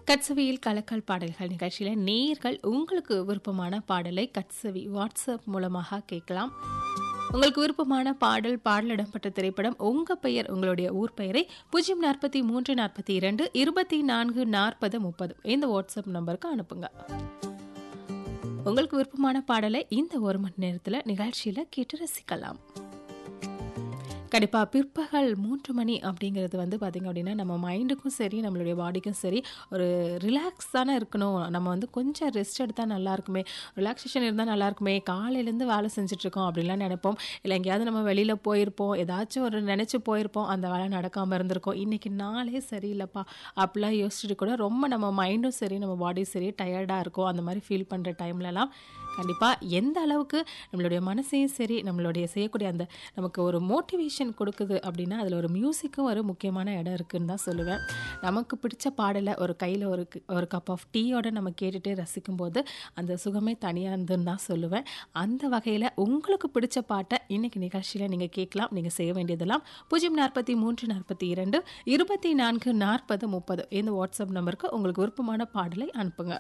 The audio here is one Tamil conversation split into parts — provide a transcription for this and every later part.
கட்சவியில் கலக்கல் பாடல்கள் நிகழ்ச்சியில நேயர்கள் உங்களுக்கு விருப்பமான பாடலை கட்சவி வாட்ஸ்அப் மூலமாக கேட்கலாம் உங்களுக்கு விருப்பமான பாடல் பாடல் இடம்பெற்ற திரைப்படம் உங்க பெயர் உங்களுடைய ஊர் பெயரை பூஜ்ஜியம் நாற்பத்தி மூன்று நாற்பத்தி இரண்டு இருபத்தி நான்கு நாற்பது முப்பது இந்த வாட்ஸ்அப் நம்பருக்கு அனுப்புங்க உங்களுக்கு விருப்பமான பாடலை இந்த ஒரு மணி நேரத்தில் நிகழ்ச்சியில் கேட்டு ரசிக்கலாம் கண்டிப்பாக பிற்பகல் மூன்று மணி அப்படிங்கிறது வந்து பார்த்திங்க அப்படின்னா நம்ம மைண்டுக்கும் சரி நம்மளுடைய பாடிக்கும் சரி ஒரு ரிலாக்ஸ் தானே இருக்கணும் நம்ம வந்து கொஞ்சம் ரெஸ்ட் எடுத்தால் நல்லா இருக்குமே ரிலாக்ஸேஷன் இருந்தால் நல்லா இருக்குமே காலையிலேருந்து வேலை செஞ்சுட்ருக்கோம் அப்படின்லாம் நினைப்போம் இல்லை எங்கேயாவது நம்ம வெளியில் போயிருப்போம் ஏதாச்சும் ஒரு நினச்சி போயிருப்போம் அந்த வேலை நடக்காமல் இருந்திருக்கோம் இன்றைக்கி நாளே சரியில்லைப்பா அப்படிலாம் யோசிச்சுட்டு கூட ரொம்ப நம்ம மைண்டும் சரி நம்ம பாடியும் சரி டயர்டாக இருக்கும் அந்த மாதிரி ஃபீல் பண்ணுற டைம்லலாம் கண்டிப்பாக எந்த அளவுக்கு நம்மளுடைய மனசையும் சரி நம்மளுடைய செய்யக்கூடிய அந்த நமக்கு ஒரு மோட்டிவேஷன் கொடுக்குது அப்படின்னா அதில் ஒரு மியூசிக்கும் ஒரு முக்கியமான இடம் இருக்குன்னு தான் சொல்லுவேன் நமக்கு பிடிச்ச பாடலை ஒரு கையில் ஒரு ஒரு கப் ஆஃப் டீயோட நம்ம கேட்டுகிட்டே ரசிக்கும்போது அந்த சுகமே தனியாக இருந்துன்னு தான் சொல்லுவேன் அந்த வகையில் உங்களுக்கு பிடிச்ச பாட்டை இன்னைக்கு நிகழ்ச்சியில் நீங்கள் கேட்கலாம் நீங்கள் செய்ய வேண்டியதெல்லாம் பூஜ்ஜியம் நாற்பத்தி மூன்று நாற்பத்தி இரண்டு இருபத்தி நான்கு நாற்பது முப்பது இந்த வாட்ஸ்அப் நம்பருக்கு உங்களுக்கு விருப்பமான பாடலை அனுப்புங்க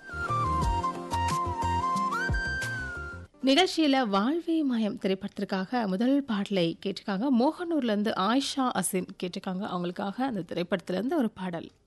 நிகழ்ச்சியில் வாழ்வே மாயம் திரைப்படத்திற்காக முதல் பாடலை கேட்டிருக்காங்க மோகனூர்லேருந்து ஆயிஷா அசின் கேட்டிருக்காங்க அவங்களுக்காக அந்த திரைப்படத்துலேருந்து ஒரு பாடல்